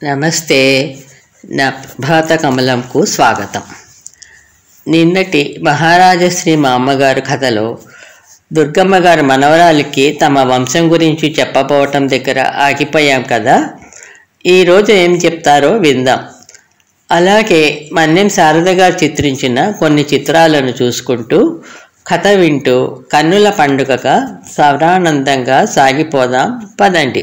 నమస్తే నా ప్రభాత కమలంకు స్వాగతం నిన్నటి మహారాజశ్రీ మా అమ్మగారు కథలో దుర్గమ్మ గారి మనవరాలికి తమ వంశం గురించి చెప్పబోవటం దగ్గర ఆగిపోయాం కదా ఈరోజు ఏం చెప్తారో విందాం అలాగే మన్యం శారద గారు చిత్రించిన కొన్ని చిత్రాలను చూసుకుంటూ కథ వింటూ కన్నుల పండుగగా సవరానందంగా సాగిపోదాం పదండి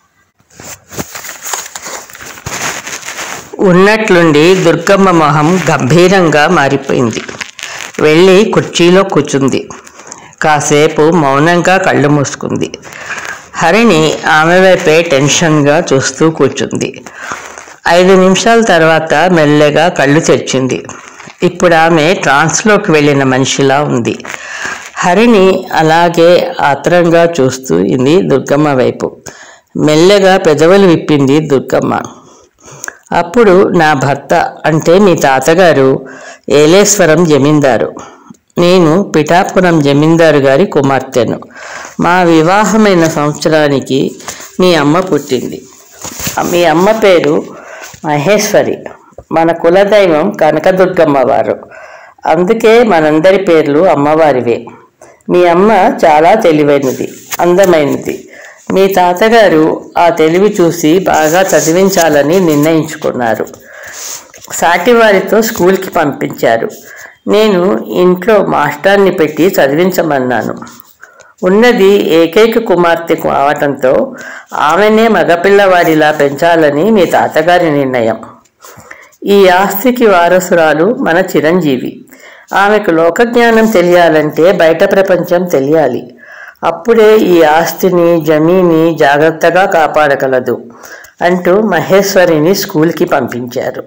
ఉన్నట్లుండి దుర్గమ్మ మొహం గంభీరంగా మారిపోయింది వెళ్ళి కుర్చీలో కూర్చుంది కాసేపు మౌనంగా కళ్ళు మూసుకుంది హరిణి ఆమె వైపే టెన్షన్గా చూస్తూ కూర్చుంది ఐదు నిమిషాల తర్వాత మెల్లగా కళ్ళు తెరిచింది ఇప్పుడు ఆమె ట్రాన్స్లోకి వెళ్ళిన మనిషిలా ఉంది హరిణి అలాగే ఆత్రంగా చూస్తూ ఇది దుర్గమ్మ వైపు మెల్లగా పెదవులు విప్పింది దుర్గమ్మ అప్పుడు నా భర్త అంటే మీ తాతగారు ఏలేశ్వరం జమీందారు నేను పిఠాపురం జమీందారు గారి కుమార్తెను మా వివాహమైన సంవత్సరానికి మీ అమ్మ పుట్టింది మీ అమ్మ పేరు మహేశ్వరి మన కులదైవం కనకదుర్గమ్మ వారు అందుకే మనందరి పేర్లు అమ్మవారివే మీ అమ్మ చాలా తెలివైనది అందమైనది మీ తాతగారు ఆ తెలివి చూసి బాగా చదివించాలని నిర్ణయించుకున్నారు సాటివారితో స్కూల్కి పంపించారు నేను ఇంట్లో మాస్టర్ని పెట్టి చదివించమన్నాను ఉన్నది ఏకైక కుమార్తె కావటంతో ఆమెనే మగపిల్లవాడిలా పెంచాలని మీ తాతగారి నిర్ణయం ఈ ఆస్తికి వారసురాలు మన చిరంజీవి ఆమెకు లోకజ్ఞానం తెలియాలంటే బయట ప్రపంచం తెలియాలి అప్పుడే ఈ ఆస్తిని జమీని జాగ్రత్తగా కాపాడగలదు అంటూ మహేశ్వరిని స్కూల్కి పంపించారు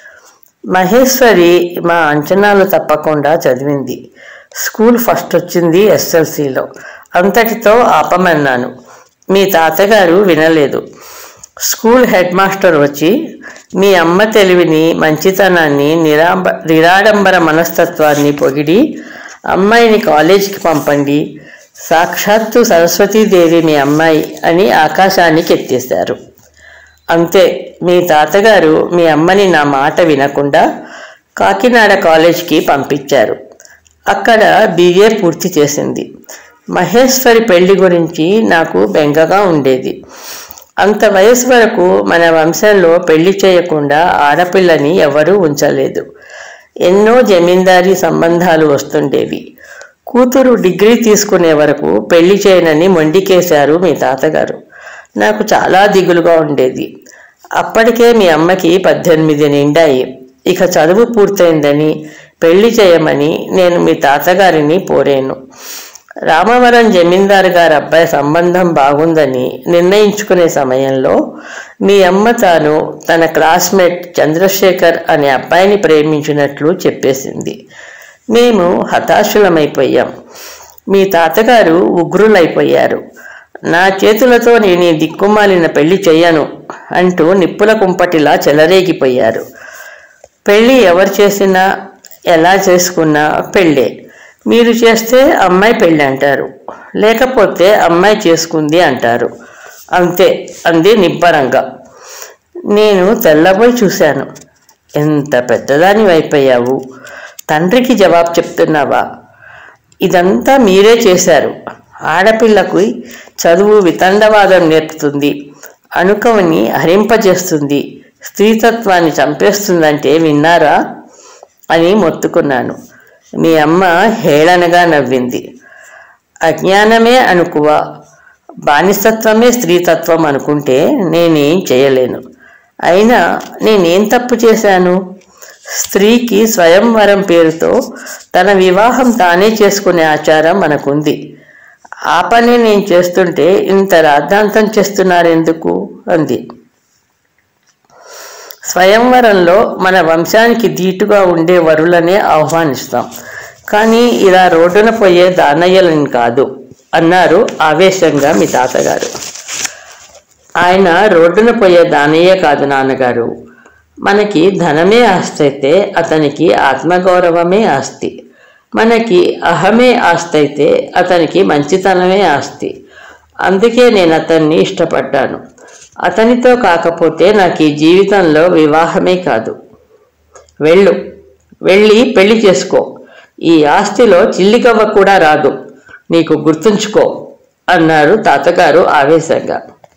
మహేశ్వరి మా అంచనాలు తప్పకుండా చదివింది స్కూల్ ఫస్ట్ వచ్చింది ఎస్ఎల్సిలో అంతటితో ఆపమన్నాను మీ తాతగారు వినలేదు స్కూల్ హెడ్ మాస్టర్ వచ్చి మీ అమ్మ తెలివిని మంచితనాన్ని నిరాంబ నిరాడంబర మనస్తత్వాన్ని పొగిడి అమ్మాయిని కాలేజీకి పంపండి సాక్షాత్తు సరస్వతీదేవి మీ అమ్మాయి అని ఆకాశానికి ఎత్తేశారు అంతే మీ తాతగారు మీ అమ్మని నా మాట వినకుండా కాకినాడ కాలేజ్కి పంపించారు అక్కడ బీఏ పూర్తి చేసింది మహేశ్వరి పెళ్లి గురించి నాకు బెంగగా ఉండేది అంత వయసు వరకు మన వంశంలో పెళ్లి చేయకుండా ఆడపిల్లని ఎవరూ ఉంచలేదు ఎన్నో జమీందారీ సంబంధాలు వస్తుండేవి కూతురు డిగ్రీ తీసుకునే వరకు పెళ్లి చేయనని మొండికేశారు మీ తాతగారు నాకు చాలా దిగులుగా ఉండేది అప్పటికే మీ అమ్మకి పద్దెనిమిది నిండాయి ఇక చదువు పూర్తయిందని పెళ్లి చేయమని నేను మీ తాతగారిని పోరేను రామవరం జమీందారు గారి అబ్బాయి సంబంధం బాగుందని నిర్ణయించుకునే సమయంలో మీ అమ్మ తాను తన క్లాస్మేట్ చంద్రశేఖర్ అనే అబ్బాయిని ప్రేమించినట్లు చెప్పేసింది మేము హతాశులమైపోయాం మీ తాతగారు ఉగ్రులైపోయారు నా చేతులతో నేను ఈ దిక్కుమాలిన పెళ్లి చెయ్యను అంటూ నిప్పుల కుంపటిలా చెలరేగిపోయారు పెళ్ళి ఎవరు చేసినా ఎలా చేసుకున్నా పెళ్ళే మీరు చేస్తే అమ్మాయి పెళ్ళి అంటారు లేకపోతే అమ్మాయి చేసుకుంది అంటారు అంతే అంది నిబ్బరంగా నేను తెల్లబోయి చూశాను ఎంత పెద్దదాని అయిపోయావు తండ్రికి జవాబు చెప్తున్నావా ఇదంతా మీరే చేశారు ఆడపిల్లకు చదువు వితండవాదం నేర్పుతుంది అణుకవని హరింపజేస్తుంది స్త్రీతత్వాన్ని చంపేస్తుందంటే విన్నారా అని మొత్తుకున్నాను మీ అమ్మ హేళనగా నవ్వింది అజ్ఞానమే అనుకువ బానిసత్వమే స్త్రీతత్వం అనుకుంటే నేనేం చేయలేను అయినా నేనేం తప్పు చేశాను స్త్రీకి స్వయంవరం పేరుతో తన వివాహం తానే చేసుకునే ఆచారం మనకుంది ఆ పని నేను చేస్తుంటే ఇంత రాద్ధాంతం చేస్తున్నారెందుకు అంది స్వయంవరంలో మన వంశానికి ధీటుగా ఉండే వరులనే ఆహ్వానిస్తాం కానీ ఇలా రోడ్డున పోయే దానయ్యలని కాదు అన్నారు ఆవేశంగా మీ తాతగారు ఆయన రోడ్డున పోయే దానయ్య కాదు నాన్నగారు మనకి ధనమే ఆస్తి అయితే అతనికి ఆత్మగౌరవమే ఆస్తి మనకి అహమే ఆస్తి అయితే అతనికి మంచితనమే ఆస్తి అందుకే నేను అతన్ని ఇష్టపడ్డాను అతనితో కాకపోతే నాకు ఈ జీవితంలో వివాహమే కాదు వెళ్ళు వెళ్ళి పెళ్లి చేసుకో ఈ ఆస్తిలో చిల్లికవ్వ కూడా రాదు నీకు గుర్తుంచుకో అన్నారు తాతగారు ఆవేశంగా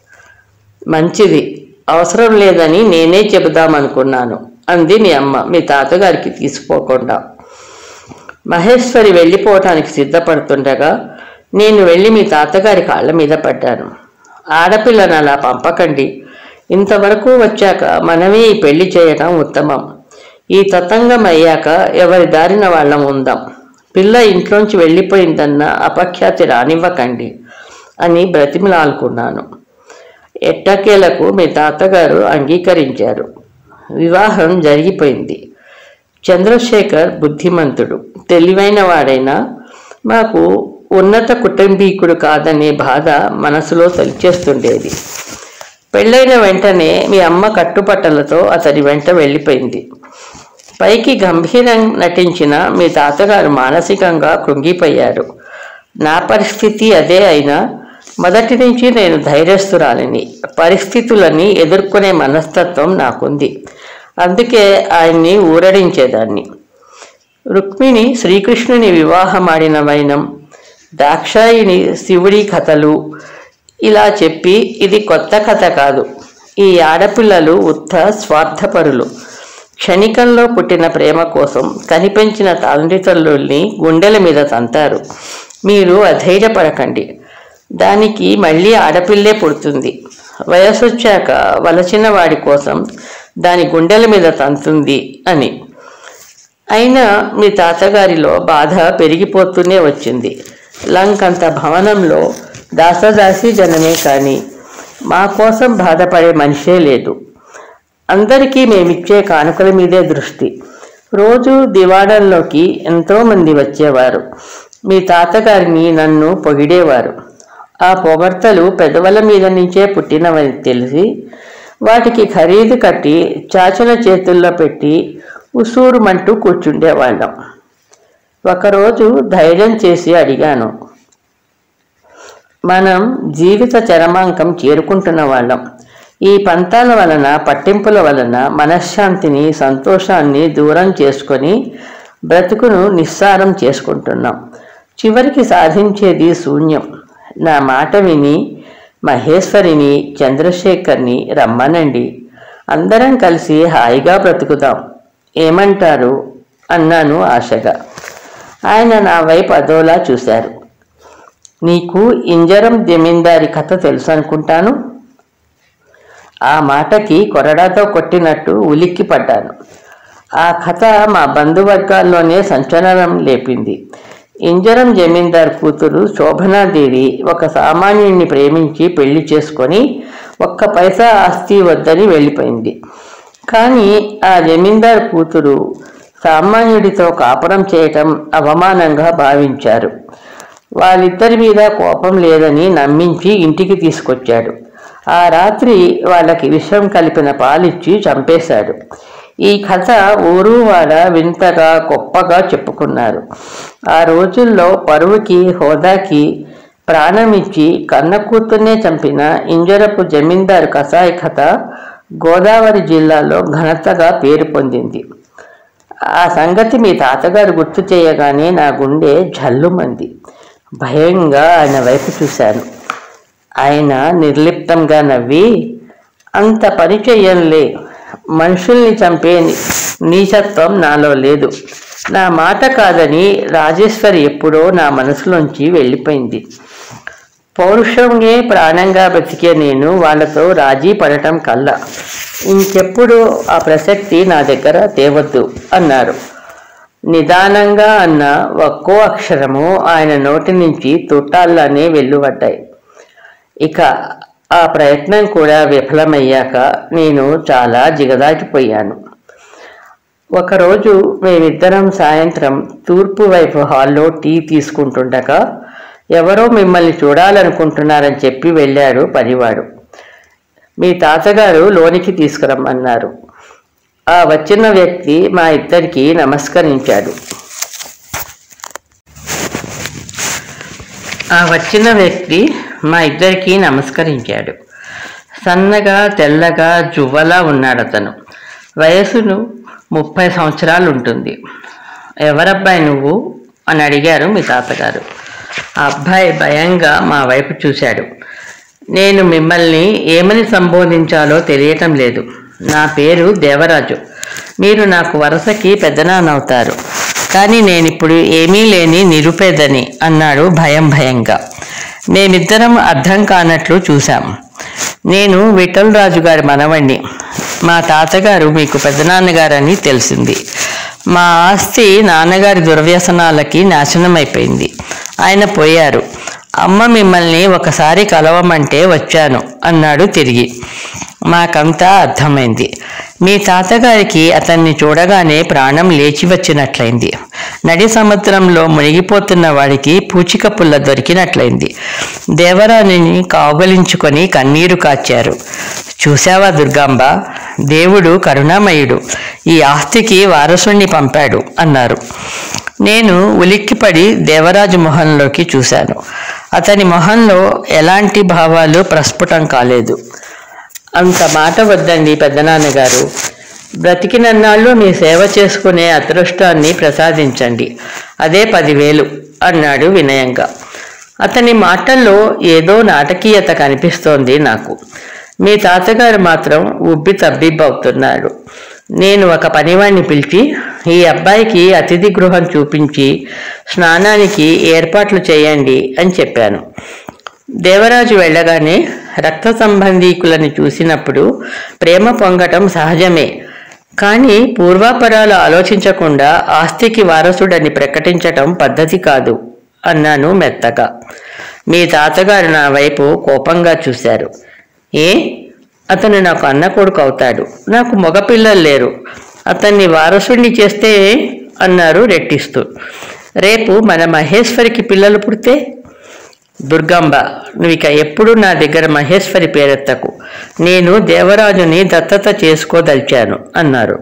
మంచిది అవసరం లేదని నేనే చెబుదామనుకున్నాను అంది మీ అమ్మ మీ తాతగారికి తీసిపోకుండా మహేశ్వరి వెళ్ళిపోవటానికి సిద్ధపడుతుండగా నేను వెళ్ళి మీ తాతగారి కాళ్ళ మీద పడ్డాను ఆడపిల్లను అలా పంపకండి ఇంతవరకు వచ్చాక మనమే ఈ పెళ్లి చేయటం ఉత్తమం ఈ తతంగం అయ్యాక ఎవరి దారిన వాళ్ళం ఉందాం పిల్ల ఇంట్లోంచి వెళ్ళిపోయిందన్న అపఖ్యాతి రానివ్వకండి అని బ్రతిమలాలుకున్నాను ఎట్టకేలకు మీ తాతగారు అంగీకరించారు వివాహం జరిగిపోయింది చంద్రశేఖర్ బుద్ధిమంతుడు తెలివైన వాడైనా మాకు ఉన్నత కుటుంబీకుడు కాదనే బాధ మనసులో తలిచేస్తుండేది పెళ్ళైన వెంటనే మీ అమ్మ కట్టుబట్టలతో అతడి వెంట వెళ్ళిపోయింది పైకి గంభీరం నటించిన మీ తాతగారు మానసికంగా కృంగిపోయారు నా పరిస్థితి అదే అయినా మొదటి నుంచి నేను ధైర్యస్తురాలిని పరిస్థితులని ఎదుర్కొనే మనస్తత్వం నాకుంది అందుకే ఆయన్ని ఊరడించేదాన్ని రుక్మిణి శ్రీకృష్ణుని వివాహమాడిన వైనం దాక్షాయిని శివుడి కథలు ఇలా చెప్పి ఇది కొత్త కథ కాదు ఈ ఆడపిల్లలు ఉత్త స్వార్థపరులు క్షణికంలో పుట్టిన ప్రేమ కోసం కనిపెంచిన తండ్రితల్లుల్ని గుండెల మీద తంతారు మీరు అధైర్యపడకండి దానికి మళ్ళీ ఆడపిల్లే పుడుతుంది వయసొచ్చాక వలచిన వాడి కోసం దాని గుండెల మీద తంతుంది అని అయినా మీ తాతగారిలో బాధ పెరిగిపోతూనే వచ్చింది లంకంత భవనంలో దాసదాసి జనమే కానీ మా కోసం బాధపడే మనిషే లేదు అందరికీ మేమిచ్చే కానుకల మీదే దృష్టి రోజు దివాణంలోకి ఎంతోమంది వచ్చేవారు మీ తాతగారిని నన్ను పొగిడేవారు ఆ పొగడ్తలు పెదవుల మీద నుంచే పుట్టినవని తెలిసి వాటికి ఖరీదు కట్టి చాచల చేతుల్లో పెట్టి ఉసూరుమంటూ కూర్చుండేవాళ్ళం ఒకరోజు ధైర్యం చేసి అడిగాను మనం జీవిత చరమాంకం చేరుకుంటున్న వాళ్ళం ఈ పంతాల వలన పట్టింపుల వలన మనశ్శాంతిని సంతోషాన్ని దూరం చేసుకొని బ్రతుకును నిస్సారం చేసుకుంటున్నాం చివరికి సాధించేది శూన్యం నా మాట విని మహేశ్వరిని చంద్రశేఖర్ని రమ్మనండి అందరం కలిసి హాయిగా బ్రతుకుదాం ఏమంటారు అన్నాను ఆశగా ఆయన నా వైపు అదోలా చూశారు నీకు ఇంజరం జమీందారి కథ తెలుసు అనుకుంటాను ఆ మాటకి కొరడాతో కొట్టినట్టు ఉలిక్కి పడ్డాను ఆ కథ మా బంధువర్గాల్లోనే సంచలనం లేపింది ఇంజరం జమీందార్ కూతురు శోభనాదేవి ఒక సామాన్యుడిని ప్రేమించి పెళ్లి చేసుకొని ఒక్క పైసా ఆస్తి వద్దని వెళ్ళిపోయింది కానీ ఆ జమీందార్ కూతురు సామాన్యుడితో కాపురం చేయటం అవమానంగా భావించారు వాళ్ళిద్దరి మీద కోపం లేదని నమ్మించి ఇంటికి తీసుకొచ్చాడు ఆ రాత్రి వాళ్ళకి విషం కలిపిన పాలిచ్చి చంపేశాడు ఈ కథ ఊరు వాడ వింతగా గొప్పగా చెప్పుకున్నారు ఆ రోజుల్లో పరువుకి హోదాకి ప్రాణమిచ్చి కన్న కూతుర్నే చంపిన ఇంజరపు జమీందారు కసాయి కథ గోదావరి జిల్లాలో ఘనతగా పేరు పొందింది ఆ సంగతి మీ తాతగారు గుర్తు చేయగానే నా గుండె జల్లుమంది భయంగా ఆయన వైపు చూశాను ఆయన నిర్లిప్తంగా నవ్వి అంత పని చెయ్యంలే మనుషుల్ని చంపే ని- నీచత్వం నాలో లేదు నా మాట కాదని రాజేశ్వరి ఎప్పుడో నా మనసులోంచి వెళ్ళిపోయింది పౌరుషంగే ప్రాణంగా బ్రతికే నేను వాళ్ళతో రాజీ పడటం కల్లా ఇంకెప్పుడు ఆ ప్రసక్తి నా దగ్గర తేవద్దు అన్నారు నిదానంగా అన్న ఒక్కో అక్షరము ఆయన నోటి నుంచి తుట్టాల్లానే వెల్లువడ్డాయి ఇక ఆ ప్రయత్నం కూడా విఫలమయ్యాక నేను చాలా జిగదాటిపోయాను ఒకరోజు మేమిద్దరం సాయంత్రం తూర్పు వైపు హాల్లో టీ తీసుకుంటుండగా ఎవరో మిమ్మల్ని చూడాలనుకుంటున్నారని చెప్పి వెళ్ళాడు పనివాడు మీ తాతగారు లోనికి తీసుకురమ్మన్నారు ఆ వచ్చిన వ్యక్తి మా ఇద్దరికి నమస్కరించాడు ఆ వచ్చిన వ్యక్తి మా ఇద్దరికి నమస్కరించాడు సన్నగా తెల్లగా జువ్వలా ఉన్నాడు అతను వయసును ముప్పై సంవత్సరాలు ఉంటుంది ఎవరబ్బాయి నువ్వు అని అడిగారు మీ తాతగారు ఆ అబ్బాయి భయంగా మా వైపు చూశాడు నేను మిమ్మల్ని ఏమని సంబోధించాలో తెలియటం లేదు నా పేరు దేవరాజు మీరు నాకు వరుసకి పెద్దనాన్నవుతారు కానీ నేనిప్పుడు ఏమీ లేని నిరుపేదని అన్నాడు భయం భయంగా మేమిద్దరం అర్థం కానట్లు చూశాం నేను విఠలరాజు గారి మనవణ్ణి మా తాతగారు మీకు పెద్దనాన్నగారని తెలిసింది మా ఆస్తి నాన్నగారి దుర్వ్యసనాలకి నాశనమైపోయింది ఆయన పోయారు అమ్మ మిమ్మల్ని ఒకసారి కలవమంటే వచ్చాను అన్నాడు తిరిగి మాకంతా అర్థమైంది మీ తాతగారికి అతన్ని చూడగానే ప్రాణం లేచి వచ్చినట్లయింది నడి సముద్రంలో మునిగిపోతున్న వాడికి పూచిక పుల్ల దొరికినట్లయింది దేవరాణిని కావలించుకొని కన్నీరు కాచారు చూశావా దుర్గాంబ దేవుడు కరుణామయుడు ఈ ఆస్తికి వారసుణ్ణి పంపాడు అన్నారు నేను ఉలిక్కిపడి దేవరాజు మొహంలోకి చూశాను అతని మొహంలో ఎలాంటి భావాలు ప్రస్ఫుటం కాలేదు అంత మాట వద్దండి పెద్దనాన్నగారు బ్రతికినన్నాళ్ళు మీ సేవ చేసుకునే అదృష్టాన్ని ప్రసాదించండి అదే పదివేలు అన్నాడు వినయంగా అతని మాటల్లో ఏదో నాటకీయత కనిపిస్తోంది నాకు మీ తాతగారు మాత్రం ఉబ్బి తబ్బిబ్బవుతున్నాడు నేను ఒక పనివాణ్ణి పిలిచి ఈ అబ్బాయికి అతిథి గృహం చూపించి స్నానానికి ఏర్పాట్లు చేయండి అని చెప్పాను దేవరాజు వెళ్ళగానే రక్త సంబంధీకులను చూసినప్పుడు ప్రేమ పొంగటం సహజమే కానీ పూర్వాపరాలు ఆలోచించకుండా ఆస్తికి వారసుడని ప్రకటించటం పద్ధతి కాదు అన్నాను మెత్తగా మీ తాతగారు నా వైపు కోపంగా చూశారు ఏ అతను నాకు అన్న కొడుకు అవుతాడు నాకు మగపిల్లలు లేరు అతన్ని వారసుడిని చేస్తే అన్నారు రెట్టిస్తూ రేపు మన మహేశ్వరికి పిల్లలు పుడితే దుర్గాంబ నువ్వు ఇక ఎప్పుడు నా దగ్గర మహేశ్వరి పేరెత్తకు నేను దేవరాజుని దత్తత చేసుకోదలిచాను అన్నారు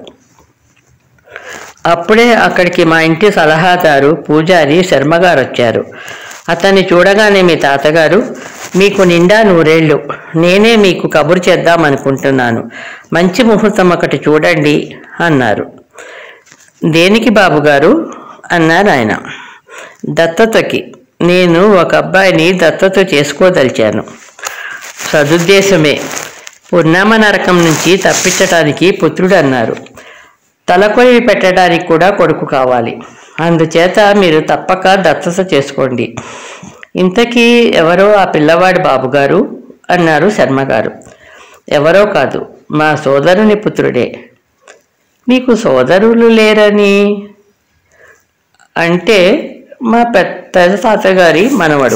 అప్పుడే అక్కడికి మా ఇంటి సలహాదారు పూజారి శర్మగారు వచ్చారు అతన్ని చూడగానే మీ తాతగారు మీకు నిండా నూరేళ్ళు నేనే మీకు కబురు చేద్దాం అనుకుంటున్నాను మంచి ముహూర్తం ఒకటి చూడండి అన్నారు దేనికి బాబుగారు అన్నారు ఆయన దత్తతకి నేను ఒక అబ్బాయిని దత్తత చేసుకోదలిచాను సదుద్దేశమే పున్నమ నరకం నుంచి తప్పించటానికి పుత్రుడు అన్నారు తలకొలి పెట్టడానికి కూడా కొడుకు కావాలి అందుచేత మీరు తప్పక దత్తత చేసుకోండి ఇంతకీ ఎవరో ఆ పిల్లవాడి బాబుగారు అన్నారు శర్మగారు ఎవరో కాదు మా సోదరుని పుత్రుడే మీకు సోదరులు లేరని అంటే మా పెద్ద తాతగారి మనవడు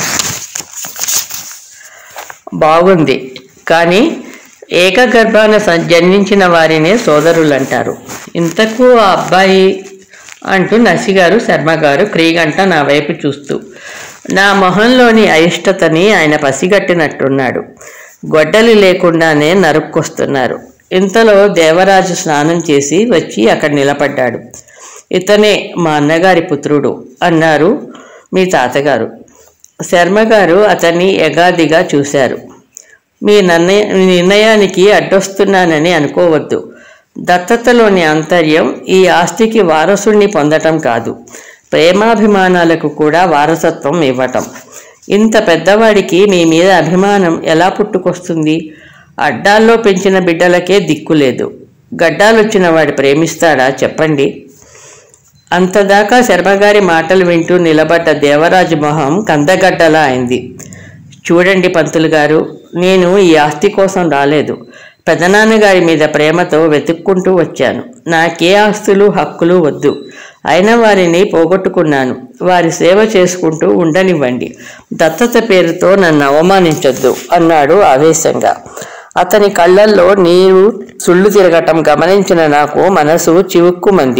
బాగుంది కానీ ఏకగర్భాన స- జన్మించిన వారినే సోదరులు అంటారు ఇంతకు ఆ అబ్బాయి అంటూ నసిగారు శర్మగారు క్రీగంట నా వైపు చూస్తూ నా మొహంలోని అయిష్టతని ఆయన పసిగట్టినట్టున్నాడు గొడ్డలి లేకుండానే నరుక్కొస్తున్నారు ఇంతలో దేవరాజు స్నానం చేసి వచ్చి అక్కడ నిలబడ్డాడు ఇతనే మా అన్నగారి పుత్రుడు అన్నారు మీ తాతగారు శర్మగారు అతన్ని ఎగాదిగా చూశారు మీ నిర్ణయ మీ నిర్ణయానికి అడ్డొస్తున్నానని అనుకోవద్దు దత్తతలోని ఆంతర్యం ఈ ఆస్తికి వారసుణ్ణి పొందటం కాదు ప్రేమాభిమానాలకు కూడా వారసత్వం ఇవ్వటం ఇంత పెద్దవాడికి మీ మీద అభిమానం ఎలా పుట్టుకొస్తుంది అడ్డాల్లో పెంచిన బిడ్డలకే దిక్కు లేదు గడ్డాలొచ్చిన వాడు ప్రేమిస్తాడా చెప్పండి అంతదాకా శర్మగారి మాటలు వింటూ నిలబడ్డ దేవరాజు మొహం కందగడ్డలా అయింది చూడండి పంతులు గారు నేను ఈ ఆస్తి కోసం రాలేదు పెదనాన్నగారి మీద ప్రేమతో వెతుక్కుంటూ వచ్చాను నాకే ఆస్తులు హక్కులు వద్దు అయిన వారిని పోగొట్టుకున్నాను వారి సేవ చేసుకుంటూ ఉండనివ్వండి దత్తత పేరుతో నన్ను అవమానించొద్దు అన్నాడు ఆవేశంగా అతని కళ్ళల్లో నీరు సుళ్ళు తిరగటం గమనించిన నాకు మనసు చివుక్కుమంది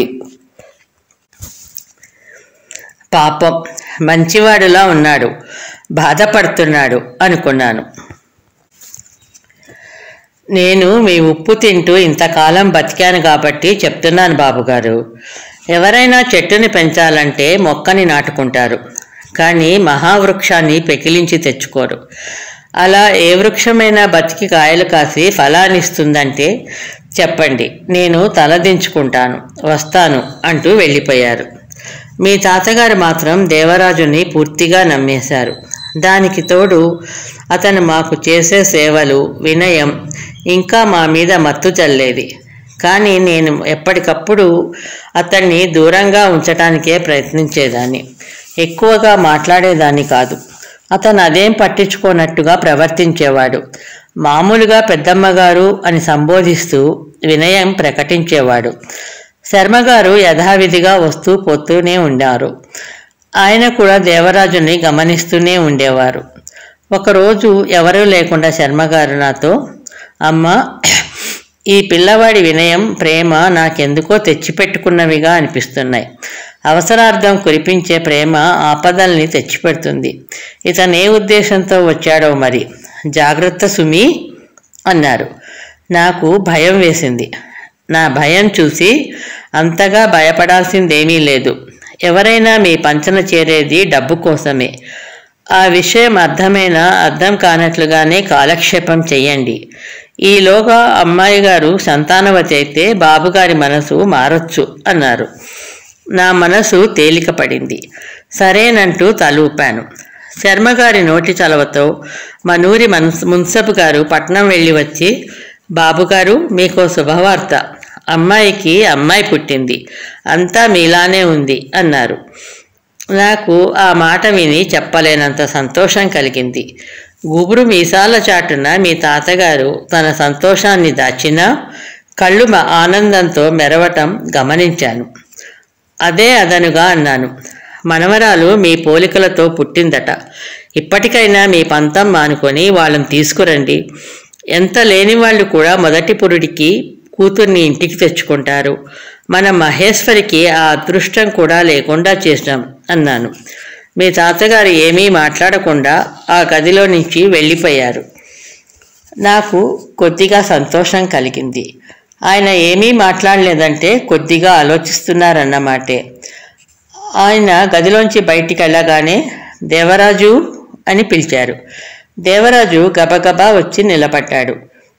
పాపం మంచివాడులా ఉన్నాడు బాధపడుతున్నాడు అనుకున్నాను నేను మీ ఉప్పు తింటూ ఇంతకాలం బతికాను కాబట్టి చెప్తున్నాను బాబుగారు ఎవరైనా చెట్టుని పెంచాలంటే మొక్కని నాటుకుంటారు కానీ మహావృక్షాన్ని పెకిలించి తెచ్చుకోరు అలా ఏ వృక్షమైనా బతికి కాయలు కాసి ఫలాన్నిస్తుందంటే చెప్పండి నేను తలదించుకుంటాను వస్తాను అంటూ వెళ్ళిపోయారు మీ తాతగారు మాత్రం దేవరాజుని పూర్తిగా నమ్మేశారు దానికి తోడు అతను మాకు చేసే సేవలు వినయం ఇంకా మా మీద మత్తు చల్లేది కానీ నేను ఎప్పటికప్పుడు అతన్ని దూరంగా ఉంచటానికే ప్రయత్నించేదాన్ని ఎక్కువగా మాట్లాడేదాన్ని కాదు అతను అదేం పట్టించుకోనట్టుగా ప్రవర్తించేవాడు మామూలుగా పెద్దమ్మగారు అని సంబోధిస్తూ వినయం ప్రకటించేవాడు శర్మగారు యథావిధిగా వస్తూ పోతూనే ఉండారు ఆయన కూడా దేవరాజుని గమనిస్తూనే ఉండేవారు ఒకరోజు ఎవరూ లేకుండా శర్మగారు నాతో అమ్మ ఈ పిల్లవాడి వినయం ప్రేమ నాకెందుకో తెచ్చిపెట్టుకున్నవిగా అనిపిస్తున్నాయి అవసరార్థం కురిపించే ప్రేమ ఆపదల్ని తెచ్చిపెడుతుంది ఇతను ఏ ఉద్దేశంతో వచ్చాడో మరి జాగ్రత్త సుమి అన్నారు నాకు భయం వేసింది నా భయం చూసి అంతగా భయపడాల్సిందేమీ లేదు ఎవరైనా మీ పంచన చేరేది డబ్బు కోసమే ఆ విషయం అర్థమైనా అర్థం కానట్లుగానే కాలక్షేపం చెయ్యండి ఈలోగా అమ్మాయి గారు సంతానవతి అయితే బాబుగారి మనసు మారొచ్చు అన్నారు నా మనసు తేలిక పడింది సరేనంటూ తలూపాను శర్మగారి నోటి చలవతో మనూరి మనస్ మున్సబు గారు పట్నం వెళ్ళి వచ్చి బాబుగారు మీకో శుభవార్త అమ్మాయికి అమ్మాయి పుట్టింది అంతా మీలానే ఉంది అన్నారు నాకు ఆ మాట విని చెప్పలేనంత సంతోషం కలిగింది గుబురు మీసాల చాటున మీ తాతగారు తన సంతోషాన్ని దాచినా కళ్ళు మ- ఆనందంతో మెరవటం గమనించాను అదే అదనుగా అన్నాను మనవరాలు మీ పోలికలతో పుట్టిందట ఇప్పటికైనా మీ పంతం మానుకొని వాళ్ళని తీసుకురండి ఎంత లేని వాళ్ళు కూడా మొదటి పురుడికి కూతుర్ని ఇంటికి తెచ్చుకుంటారు మన మహేశ్వరికి ఆ అదృష్టం కూడా లేకుండా చేసినాం అన్నాను మీ తాతగారు ఏమీ మాట్లాడకుండా ఆ గదిలో నుంచి వెళ్ళిపోయారు నాకు కొద్దిగా సంతోషం కలిగింది ఆయన ఏమీ మాట్లాడలేదంటే కొద్దిగా ఆలోచిస్తున్నారన్నమాటే ఆయన గదిలోంచి బయటికి వెళ్ళగానే దేవరాజు అని పిలిచారు దేవరాజు గబగబా వచ్చి నిలబడ్డాడు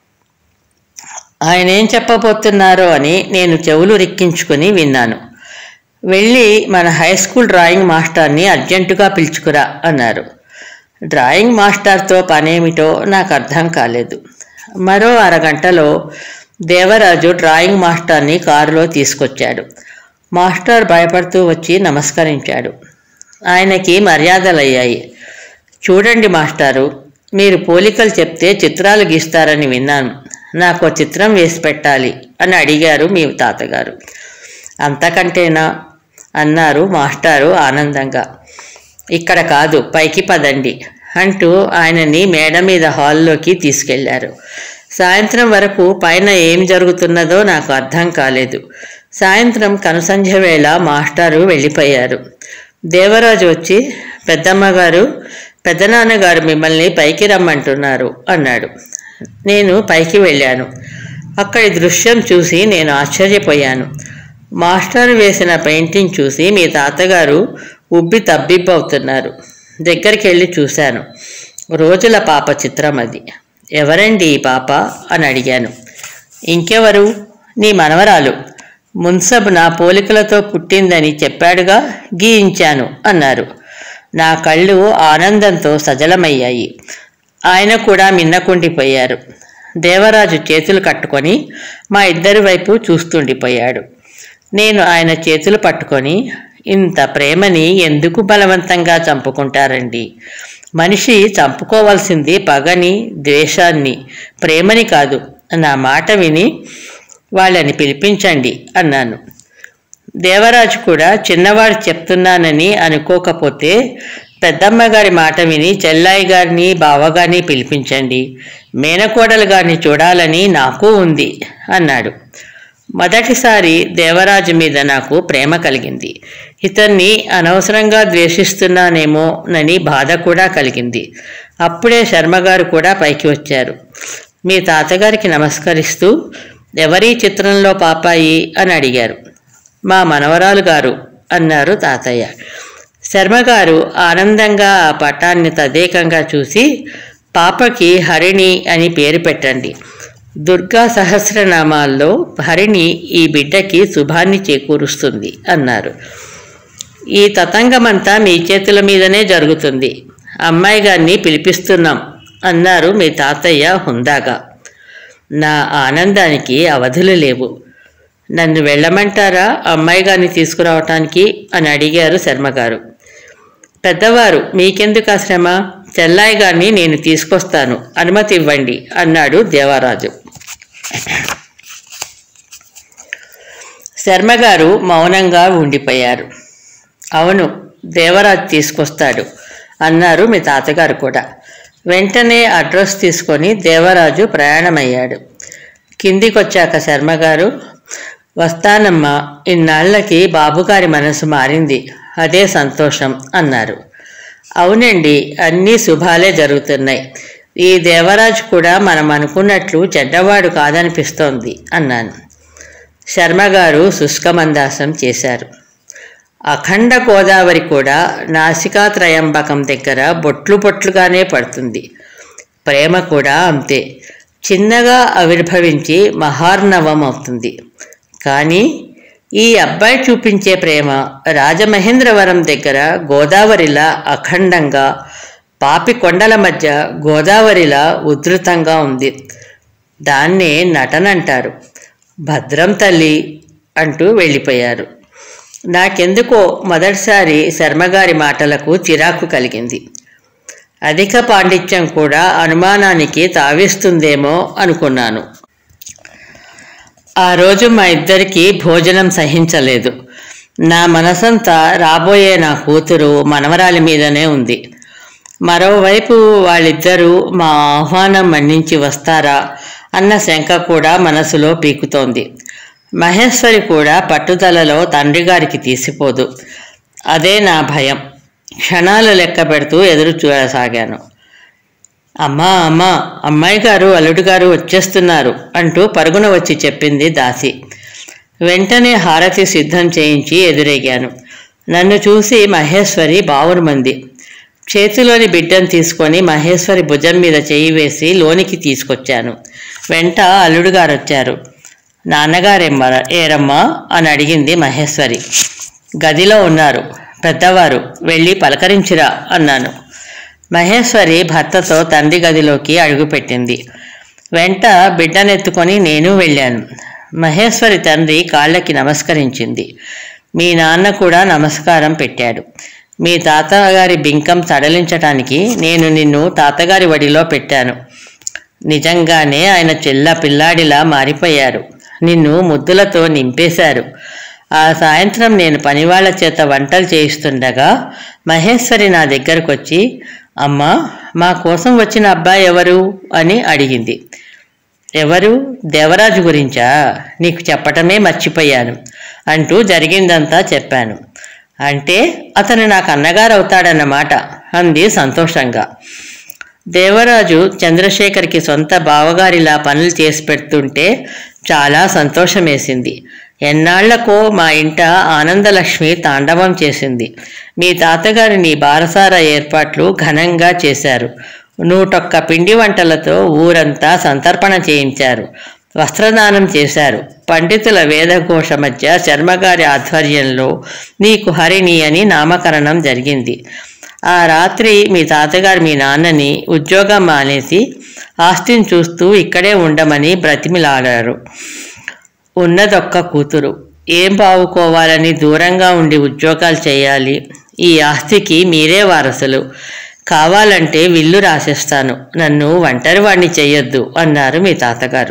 ఆయన ఏం చెప్పబోతున్నారో అని నేను చెవులు రిక్కించుకుని విన్నాను వెళ్ళి మన హై స్కూల్ డ్రాయింగ్ మాస్టర్ని అర్జెంటుగా పిలుచుకురా అన్నారు డ్రాయింగ్ మాస్టర్తో పనేమిటో నాకు అర్థం కాలేదు మరో అరగంటలో దేవరాజు డ్రాయింగ్ మాస్టర్ని కారులో తీసుకొచ్చాడు మాస్టర్ భయపడుతూ వచ్చి నమస్కరించాడు ఆయనకి మర్యాదలయ్యాయి చూడండి మాస్టారు మీరు పోలికలు చెప్తే చిత్రాలు గీస్తారని విన్నాను నాకు ఓ చిత్రం వేసి పెట్టాలి అని అడిగారు మీ తాతగారు అంతకంటేనా అన్నారు మాస్టారు ఆనందంగా ఇక్కడ కాదు పైకి పదండి అంటూ ఆయనని మేడ మీద హాల్లోకి తీసుకెళ్లారు సాయంత్రం వరకు పైన ఏం జరుగుతున్నదో నాకు అర్థం కాలేదు సాయంత్రం కనుసంధ్య వేళ మాస్టారు వెళ్ళిపోయారు దేవరాజు వచ్చి పెద్దమ్మగారు పెద్దనాన్నగారు మిమ్మల్ని పైకి రమ్మంటున్నారు అన్నాడు నేను పైకి వెళ్ళాను అక్కడి దృశ్యం చూసి నేను ఆశ్చర్యపోయాను మాస్టర్ వేసిన పెయింటింగ్ చూసి మీ తాతగారు ఉబ్బి తబ్బిబ్బవుతున్నారు దగ్గరికి వెళ్ళి చూశాను రోజుల పాప చిత్రం అది ఎవరండి ఈ పాప అని అడిగాను ఇంకెవరు నీ మనవరాలు మున్సబ్ నా పోలికలతో పుట్టిందని చెప్పాడుగా గీయించాను అన్నారు నా కళ్ళు ఆనందంతో సజలమయ్యాయి ఆయన కూడా మిన్నకుండిపోయారు దేవరాజు చేతులు కట్టుకొని మా ఇద్దరి వైపు చూస్తుండిపోయాడు నేను ఆయన చేతులు పట్టుకొని ఇంత ప్రేమని ఎందుకు బలవంతంగా చంపుకుంటారండి మనిషి చంపుకోవాల్సింది పగని ద్వేషాన్ని ప్రేమని కాదు నా మాట విని వాళ్ళని పిలిపించండి అన్నాను దేవరాజు కూడా చిన్నవాడు చెప్తున్నానని అనుకోకపోతే పెద్దమ్మ గారి మాట విని చెల్లాయి గారిని బావగారిని పిలిపించండి మేనకోడలు గారిని చూడాలని నాకు ఉంది అన్నాడు మొదటిసారి దేవరాజు మీద నాకు ప్రేమ కలిగింది ఇతన్ని అనవసరంగా ద్వేషిస్తున్నానేమోనని బాధ కూడా కలిగింది అప్పుడే శర్మగారు కూడా పైకి వచ్చారు మీ తాతగారికి నమస్కరిస్తూ ఎవరీ చిత్రంలో పాపాయి అని అడిగారు మా మనవరాలు గారు అన్నారు తాతయ్య శర్మగారు ఆనందంగా ఆ పటాన్ని తదేకంగా చూసి పాపకి హరిణి అని పేరు పెట్టండి దుర్గా సహస్రనామాల్లో హరిణి ఈ బిడ్డకి శుభాన్ని చేకూరుస్తుంది అన్నారు ఈ తతంగమంతా మీ చేతుల మీదనే జరుగుతుంది అమ్మాయి గారిని పిలిపిస్తున్నాం అన్నారు మీ తాతయ్య హుందాగా నా ఆనందానికి అవధులు లేవు నన్ను వెళ్ళమంటారా అమ్మాయి గారిని తీసుకురావటానికి అని అడిగారు శర్మగారు పెద్దవారు మీకెందుకు ఆ శ్రమ చెల్లాయి గారిని నేను తీసుకొస్తాను అనుమతి ఇవ్వండి అన్నాడు దేవరాజు శర్మగారు మౌనంగా ఉండిపోయారు అవును దేవరాజు తీసుకొస్తాడు అన్నారు మీ తాతగారు కూడా వెంటనే అడ్రస్ తీసుకొని దేవరాజు ప్రయాణమయ్యాడు కిందికొచ్చాక శర్మగారు వస్తానమ్మా ఇన్నాళ్లకి బాబుగారి మనసు మారింది అదే సంతోషం అన్నారు అవునండి అన్నీ శుభాలే జరుగుతున్నాయి ఈ దేవరాజు కూడా మనం అనుకున్నట్లు చెడ్డవాడు కాదనిపిస్తోంది అన్నాను శర్మగారు శుష్కమందాసం చేశారు అఖండ గోదావరి కూడా నాసికా త్రయంబకం దగ్గర బొట్లు బొట్లుగానే పడుతుంది ప్రేమ కూడా అంతే చిన్నగా ఆవిర్భవించి మహార్ణవం అవుతుంది కానీ ఈ అబ్బాయి చూపించే ప్రేమ రాజమహేంద్రవరం దగ్గర గోదావరిలా అఖండంగా పాపి కొండల మధ్య గోదావరిలా ఉధృతంగా ఉంది దాన్నే నటనంటారు భద్రం తల్లి అంటూ వెళ్ళిపోయారు నాకెందుకో మొదటిసారి శర్మగారి మాటలకు చిరాకు కలిగింది అధిక పాండిత్యం కూడా అనుమానానికి తావిస్తుందేమో అనుకున్నాను ఆ రోజు మా ఇద్దరికి భోజనం సహించలేదు నా మనసంతా రాబోయే నా కూతురు మనవరాలి మీదనే ఉంది మరోవైపు వాళ్ళిద్దరూ మా ఆహ్వానం మన్నించి వస్తారా అన్న శంక కూడా మనసులో పీకుతోంది మహేశ్వరి కూడా పట్టుదలలో తండ్రి గారికి తీసిపోదు అదే నా భయం క్షణాలు లెక్క పెడుతూ ఎదురు చూడసాగాను అమ్మా అమ్మా అమ్మాయి గారు అల్లుడు గారు వచ్చేస్తున్నారు అంటూ పరుగున వచ్చి చెప్పింది దాసి వెంటనే హారతి సిద్ధం చేయించి ఎదురేగాను నన్ను చూసి మహేశ్వరి బావురుమంది చేతిలోని బిడ్డను తీసుకొని మహేశ్వరి భుజం మీద చేయి వేసి లోనికి తీసుకొచ్చాను వెంట అల్లుడు గారు వచ్చారు నాన్నగారేమ్మ ఏరమ్మా అని అడిగింది మహేశ్వరి గదిలో ఉన్నారు పెద్దవారు వెళ్ళి పలకరించిరా అన్నాను మహేశ్వరి భర్తతో తండ్రి గదిలోకి అడుగుపెట్టింది వెంట బిడ్డనెత్తుకొని నేను వెళ్ళాను మహేశ్వరి తండ్రి కాళ్ళకి నమస్కరించింది మీ నాన్న కూడా నమస్కారం పెట్టాడు మీ తాతగారి బింకం సడలించటానికి నేను నిన్ను తాతగారి వడిలో పెట్టాను నిజంగానే ఆయన చెల్ల పిల్లాడిలా మారిపోయారు నిన్ను ముద్దులతో నింపేశారు ఆ సాయంత్రం నేను పనివాళ్ల చేత వంటలు చేయిస్తుండగా మహేశ్వరి నా దగ్గరకు వచ్చి అమ్మా మా కోసం వచ్చిన అబ్బాయి ఎవరు అని అడిగింది ఎవరు దేవరాజు గురించా నీకు చెప్పటమే మర్చిపోయాను అంటూ జరిగిందంతా చెప్పాను అంటే అతను నాకు అన్నగారు అవుతాడన్నమాట అంది సంతోషంగా దేవరాజు చంద్రశేఖర్కి సొంత బావగారిలా పనులు చేసి పెడుతుంటే చాలా సంతోషమేసింది ఎన్నాళ్లకో మా ఇంట ఆనందలక్ష్మి తాండవం చేసింది మీ తాతగారిని బారసార ఏర్పాట్లు ఘనంగా చేశారు నూటొక్క పిండి వంటలతో ఊరంతా సంతర్పణ చేయించారు వస్త్రదానం చేశారు పండితుల వేదఘోష మధ్య శర్మగారి ఆధ్వర్యంలో నీకు హరిణి అని నామకరణం జరిగింది ఆ రాత్రి మీ తాతగారు మీ నాన్నని ఉద్యోగం మానేసి ఆస్తిని చూస్తూ ఇక్కడే ఉండమని బ్రతిమిలాడారు ఉన్నదొక్క కూతురు ఏం బావుకోవాలని దూరంగా ఉండి ఉద్యోగాలు చేయాలి ఈ ఆస్తికి మీరే వారసులు కావాలంటే విల్లు రాసేస్తాను నన్ను ఒంటరి వాణ్ణి చెయ్యొద్దు అన్నారు మీ తాతగారు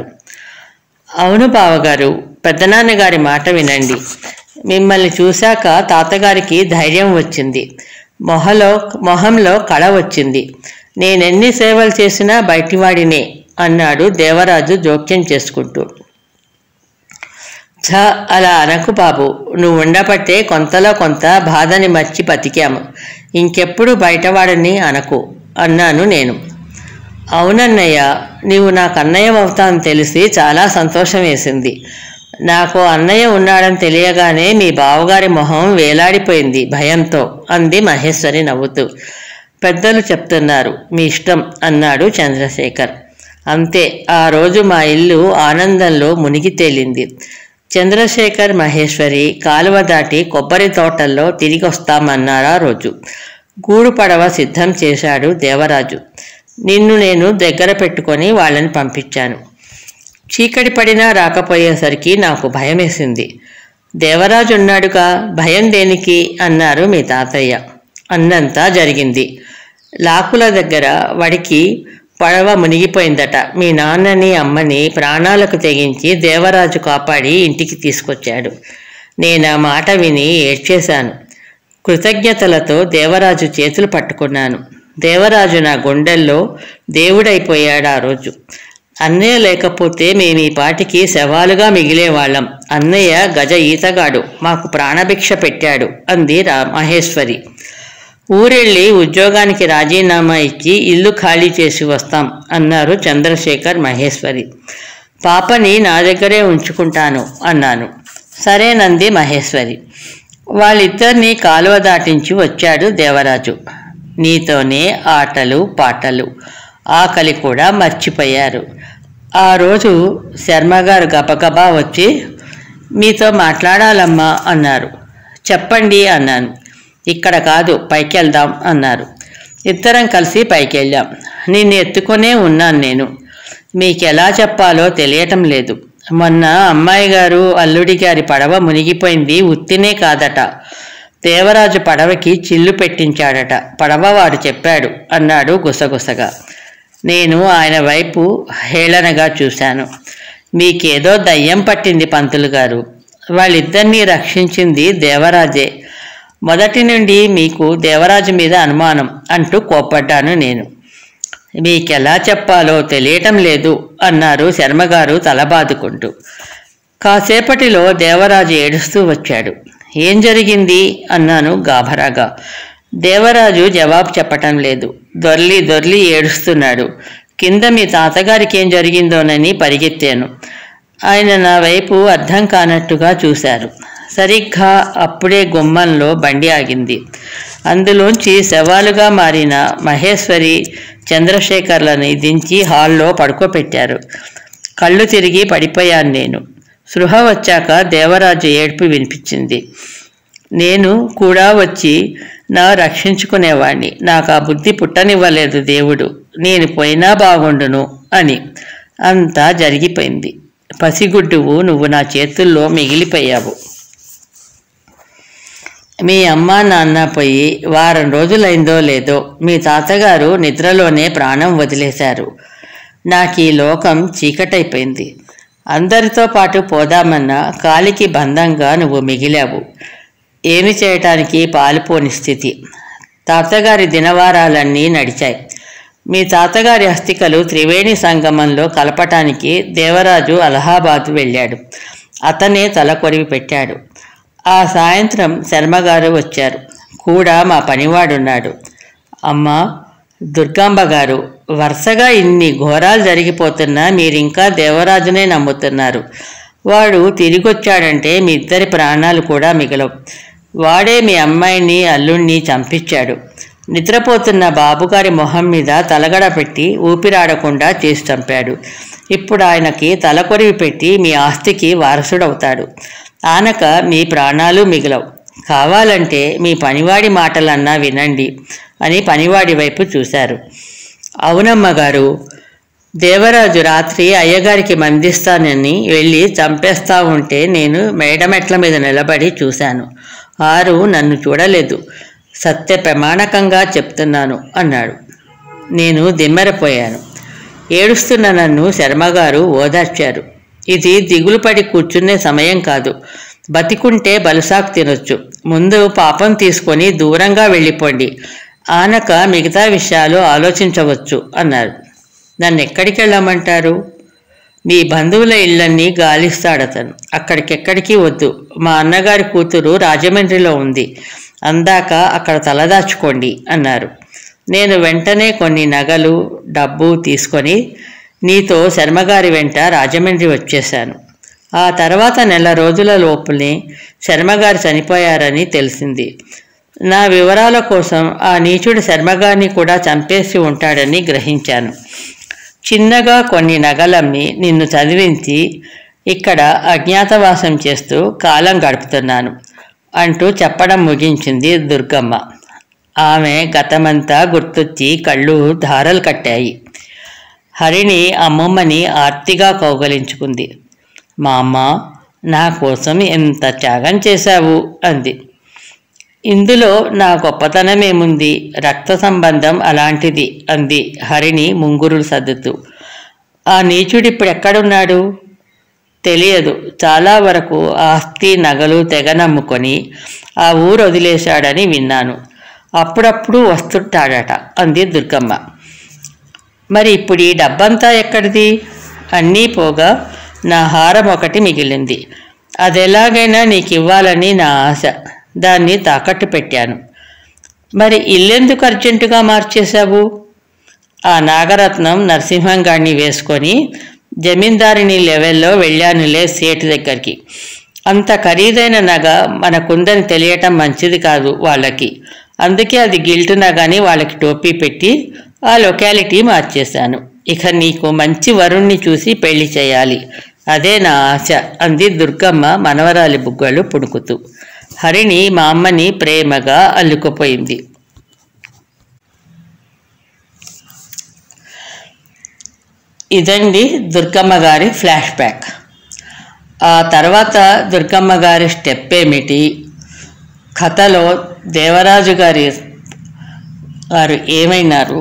అవును బావగారు పెద్దనాన్నగారి మాట వినండి మిమ్మల్ని చూశాక తాతగారికి ధైర్యం వచ్చింది మొహలో మొహంలో కళ వచ్చింది నేనెన్ని సేవలు చేసినా బయటివాడినే అన్నాడు దేవరాజు జోక్యం చేసుకుంటూ ఛ అలా అనకు బాబు నువ్వు ఉండబట్టే కొంతలో కొంత బాధని మర్చి బతికాము ఇంకెప్పుడు బయటవాడని అనకు అన్నాను నేను అవునన్నయ్య నీవు నాకు అన్నయ్య అవుతాను తెలిసి చాలా సంతోషం వేసింది నాకు అన్నయ్య ఉన్నాడని తెలియగానే మీ బావగారి మొహం వేలాడిపోయింది భయంతో అంది మహేశ్వరి నవ్వుతూ పెద్దలు చెప్తున్నారు మీ ఇష్టం అన్నాడు చంద్రశేఖర్ అంతే ఆ రోజు మా ఇల్లు ఆనందంలో మునిగి తేలింది చంద్రశేఖర్ మహేశ్వరి కాలువ దాటి కొబ్బరి తోటల్లో తిరిగి వస్తామన్నారు ఆ రోజు గూడు పడవ సిద్ధం చేశాడు దేవరాజు నిన్ను నేను దగ్గర పెట్టుకొని వాళ్ళని పంపించాను చీకటి పడినా రాకపోయేసరికి నాకు భయం వేసింది దేవరాజు ఉన్నాడుగా భయం దేనికి అన్నారు మీ తాతయ్య అన్నంతా జరిగింది లాకుల దగ్గర వాడికి పడవ మునిగిపోయిందట మీ నాన్నని అమ్మని ప్రాణాలకు తెగించి దేవరాజు కాపాడి ఇంటికి తీసుకొచ్చాడు నేను ఆ మాట విని ఏడ్చేశాను కృతజ్ఞతలతో దేవరాజు చేతులు పట్టుకున్నాను దేవరాజు నా గుండెల్లో దేవుడైపోయాడు ఆ రోజు అన్నయ్య లేకపోతే మేము ఈ పాటికి శవాలుగా మిగిలేవాళ్ళం అన్నయ్య గజ ఈతగాడు మాకు ప్రాణభిక్ష పెట్టాడు అంది రా మహేశ్వరి ఊరెళ్ళి ఉద్యోగానికి రాజీనామా ఇచ్చి ఇల్లు ఖాళీ చేసి వస్తాం అన్నారు చంద్రశేఖర్ మహేశ్వరి పాపని నా దగ్గరే ఉంచుకుంటాను అన్నాను సరేనంది మహేశ్వరి వాళ్ళిద్దరినీ కాలువ దాటించి వచ్చాడు దేవరాజు నీతోనే ఆటలు పాటలు ఆకలి కూడా మర్చిపోయారు ఆ రోజు శర్మగారు గబగబా వచ్చి మీతో మాట్లాడాలమ్మా అన్నారు చెప్పండి అన్నాను ఇక్కడ కాదు పైకి వెళ్దాం అన్నారు ఇద్దరం కలిసి పైకి వెళ్ళాం నిన్ను ఎత్తుకొనే ఉన్నాను నేను మీకు ఎలా చెప్పాలో తెలియటం లేదు మొన్న అమ్మాయి గారు అల్లుడి గారి పడవ మునిగిపోయింది ఉత్తినే కాదట దేవరాజు పడవకి చిల్లు పెట్టించాడట పడవవాడు చెప్పాడు అన్నాడు గుసగుసగా నేను ఆయన వైపు హేళనగా చూశాను మీకేదో దయ్యం పట్టింది పంతులు గారు వాళ్ళిద్దరినీ రక్షించింది దేవరాజే మొదటి నుండి మీకు దేవరాజు మీద అనుమానం అంటూ కోప్పడ్డాను నేను మీకెలా చెప్పాలో తెలియటం లేదు అన్నారు శర్మగారు తలబాదుకుంటూ కాసేపటిలో దేవరాజు ఏడుస్తూ వచ్చాడు ఏం జరిగింది అన్నాను గాభరాగా దేవరాజు జవాబు చెప్పటం లేదు దొర్లి దొర్లి ఏడుస్తున్నాడు కింద మీ తాతగారికి ఏం జరిగిందోనని పరిగెత్తాను ఆయన నా వైపు అర్థం కానట్టుగా చూశారు సరిగ్గా అప్పుడే గుమ్మంలో బండి ఆగింది అందులోంచి శవాలుగా మారిన మహేశ్వరి చంద్రశేఖర్లని దించి హాల్లో పడుకోబెట్టారు కళ్ళు తిరిగి పడిపోయాను నేను సృహ వచ్చాక దేవరాజు ఏడుపు వినిపించింది నేను కూడా వచ్చి నా రక్షించుకునేవాణ్ణి నాకు ఆ బుద్ధి పుట్టనివ్వలేదు దేవుడు నేను పోయినా బాగుండును అని అంతా జరిగిపోయింది పసిగుడ్డువు నువ్వు నా చేతుల్లో మిగిలిపోయావు మీ అమ్మ నాన్న పోయి వారం రోజులైందో లేదో మీ తాతగారు నిద్రలోనే ప్రాణం వదిలేశారు నాకు ఈ లోకం చీకటైపోయింది అందరితో పాటు పోదామన్నా కాలికి బంధంగా నువ్వు మిగిలావు ఏమి చేయటానికి పాలుపోని స్థితి తాతగారి దినవారాలన్నీ నడిచాయి మీ తాతగారి అస్థికలు త్రివేణి సంగమంలో కలపటానికి దేవరాజు అలహాబాద్ వెళ్ళాడు అతనే తల కొరివి పెట్టాడు ఆ సాయంత్రం శర్మగారు వచ్చారు కూడా మా పనివాడున్నాడు అమ్మా దుర్గాంబ గారు వరుసగా ఇన్ని ఘోరాలు జరిగిపోతున్నా మీరింకా దేవరాజునే నమ్ముతున్నారు వాడు తిరిగొచ్చాడంటే మీ ఇద్దరి ప్రాణాలు కూడా మిగలవు వాడే మీ అమ్మాయిని అల్లుణ్ణి చంపించాడు నిద్రపోతున్న బాబుగారి మొహం మీద తలగడ పెట్టి ఊపిరాడకుండా చేసి చంపాడు ఇప్పుడు ఆయనకి తలకొరివి పెట్టి మీ ఆస్తికి వారసుడవుతాడు ఆనక మీ ప్రాణాలు మిగలవు కావాలంటే మీ పనివాడి మాటలన్నా వినండి అని పనివాడి వైపు చూశారు అవునమ్మ గారు దేవరాజు రాత్రి అయ్యగారికి మందిస్తానని వెళ్ళి చంపేస్తా ఉంటే నేను మేడమెట్ల మీద నిలబడి చూశాను ఆరు నన్ను చూడలేదు సత్య ప్రమాణకంగా చెప్తున్నాను అన్నాడు నేను దిమ్మెరపోయాను ఏడుస్తున్న నన్ను శర్మగారు ఓదార్చారు ఇది దిగులు పడి కూర్చునే సమయం కాదు బతికుంటే బలుసాకు తినొచ్చు ముందు పాపం తీసుకొని దూరంగా వెళ్ళిపోండి ఆనక మిగతా విషయాలు ఆలోచించవచ్చు అన్నారు నన్ను ఎక్కడికి వెళ్ళమంటారు మీ బంధువుల ఇళ్ళన్నీ గాలిస్తాడతను అక్కడికెక్కడికి వద్దు మా అన్నగారి కూతురు రాజమండ్రిలో ఉంది అందాక అక్కడ తలదాచుకోండి అన్నారు నేను వెంటనే కొన్ని నగలు డబ్బు తీసుకొని నీతో శర్మగారి వెంట రాజమండ్రి వచ్చేశాను ఆ తర్వాత నెల రోజుల లోపునే శర్మగారు చనిపోయారని తెలిసింది నా వివరాల కోసం ఆ నీచుడు శర్మగారిని కూడా చంపేసి ఉంటాడని గ్రహించాను చిన్నగా కొన్ని నగలమ్మి నిన్ను చదివించి ఇక్కడ అజ్ఞాతవాసం చేస్తూ కాలం గడుపుతున్నాను అంటూ చెప్పడం ముగించింది దుర్గమ్మ ఆమె గతమంతా గుర్తొచ్చి కళ్ళు ధారలు కట్టాయి హరిణి అమ్మమ్మని ఆర్తిగా కౌగలించుకుంది మా అమ్మ నా కోసం ఎంత త్యాగం చేశావు అంది ఇందులో నా గొప్పతనమేముంది రక్త సంబంధం అలాంటిది అంది హరిణి ముంగురులు సర్దుతూ ఆ నీచుడిప్పుడు ఎక్కడున్నాడు తెలియదు చాలా వరకు ఆస్తి నగలు తెగ నమ్ముకొని ఆ ఊరు వదిలేశాడని విన్నాను అప్పుడప్పుడు వస్తుంటాడట అంది దుర్గమ్మ మరి ఇప్పుడు ఈ డబ్బంతా ఎక్కడిది అన్నీ పోగా నా హారం ఒకటి మిగిలింది అది ఎలాగైనా నీకు ఇవ్వాలని నా ఆశ దాన్ని తాకట్టు పెట్టాను మరి ఇల్లెందుకు అర్జెంటుగా మార్చేశావు ఆ నాగరత్నం నరసింహం గారిని వేసుకొని జమీందారిని లెవెల్లో వెళ్ళానులే సేటు దగ్గరికి అంత ఖరీదైన నగ మనకుందని తెలియటం మంచిది కాదు వాళ్ళకి అందుకే అది గిల్ట్ నగని వాళ్ళకి టోపీ పెట్టి ఆ లొకాలిటీ మార్చేశాను ఇక నీకు మంచి వరుణ్ణి చూసి పెళ్లి చేయాలి అదే నా ఆశ అంది దుర్గమ్మ మనవరాలి బుగ్గలు పుణుకుతూ హరిణి మా అమ్మని ప్రేమగా అల్లుకుపోయింది ఇదండి దుర్గమ్మ గారి ఫ్లాష్ బ్యాక్ ఆ తర్వాత దుర్గమ్మ గారి స్టెప్ ఏమిటి కథలో దేవరాజు గారి వారు ఏమైనారు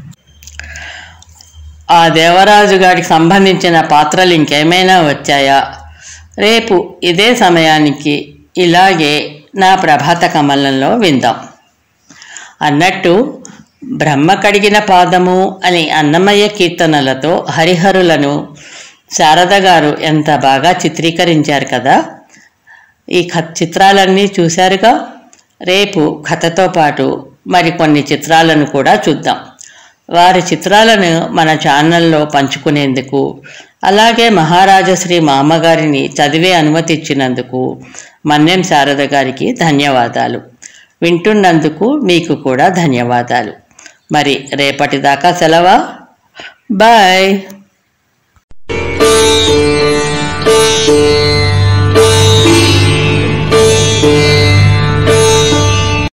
ఆ దేవరాజు గారికి సంబంధించిన పాత్రలు ఇంకేమైనా వచ్చాయా రేపు ఇదే సమయానికి ఇలాగే నా ప్రభాత కమలంలో విందాం అన్నట్టు బ్రహ్మ కడిగిన పాదము అని అన్నమయ్య కీర్తనలతో హరిహరులను శారద గారు ఎంత బాగా చిత్రీకరించారు కదా ఈ కథ చిత్రాలన్నీ చూశారుగా రేపు కథతో పాటు మరికొన్ని చిత్రాలను కూడా చూద్దాం వారి చిత్రాలను మన ఛానల్లో పంచుకునేందుకు అలాగే మహారాజశ్రీ మామగారిని చదివే అనుమతి ఇచ్చినందుకు మన్యం శారద గారికి ధన్యవాదాలు వింటున్నందుకు మీకు కూడా ధన్యవాదాలు మరి రేపటిదాకా సెలవా బాయ్